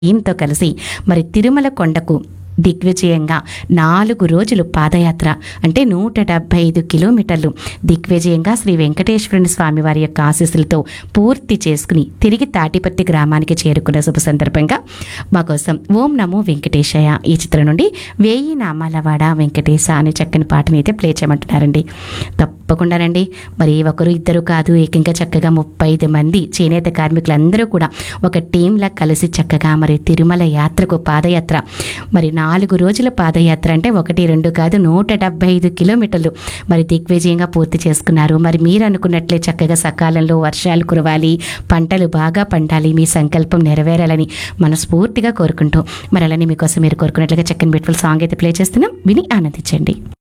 టీంతో కలిసి మరి తిరుమల కొండకు దిగ్విజయంగా నాలుగు రోజులు పాదయాత్ర అంటే నూట డెబ్బై ఐదు కిలోమీటర్లు దిగ్విజయంగా శ్రీ వెంకటేశ్వరుని స్వామి వారి యొక్క ఆశీస్సులతో పూర్తి చేసుకుని తిరిగి తాటిపత్తి గ్రామానికి చేరుకున్న శుభ సందర్భంగా మా కోసం ఓం నమో వెంకటేశయ ఈ చిత్రం నుండి వేయి నామాలవాడ వెంకటేశ అనే చక్కని పాటని అయితే ప్లే చేయమంటున్నారండి తప్పకుండానండి మరి ఒకరు ఇద్దరు కాదు ఏకంగా చక్కగా ముప్పై ఐదు మంది చేనేత కార్మికులందరూ కూడా ఒక టీంలా కలిసి చక్కగా మరి తిరుమల యాత్రకు పాదయాత్ర మరి నాలుగు రోజుల పాదయాత్ర అంటే ఒకటి రెండు కాదు నూట డెబ్బై ఐదు కిలోమీటర్లు మరి దిగ్విజయంగా పూర్తి చేసుకున్నారు మరి మీరు అనుకున్నట్లే చక్కగా సకాలంలో వర్షాలు కురవాలి పంటలు బాగా పండాలి మీ సంకల్పం నెరవేరాలని మనస్ఫూర్తిగా కోరుకుంటూ మరి అలానే మీకోసం మీరు కోరుకున్నట్లుగా చక్కని బ్యూటిఫుల్ సాంగ్ అయితే ప్లే చేస్తున్నాం విని ఆనందించండి